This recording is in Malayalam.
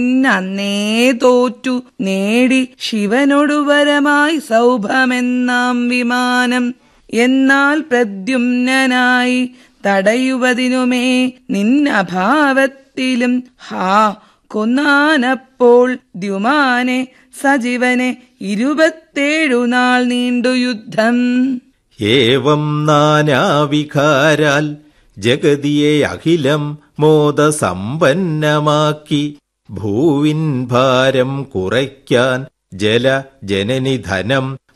നന്നേ തോറ്റു നേടി ശിവനോടു വരമായി സൗഭമെന്നാം വിമാനം എന്നാൽ പ്രദ്യുമ്നായി തടയുവതിനുമേ നിന്നഭാവത്തിലും ഹാ കൊന്നാനപ്പോൾ ദ്യുമാനെ സജീവനെ ഇരുപത്തേഴു നാൾ നീണ്ടു യുദ്ധം ഏവം നാനാവികാരാൽ ജഗതിയെ അഖിലം മോദസമ്പന്നമാക്കി ഭൂവിൻ ഭാരം കുറയ്ക്കാൻ ജല ജനനിധനം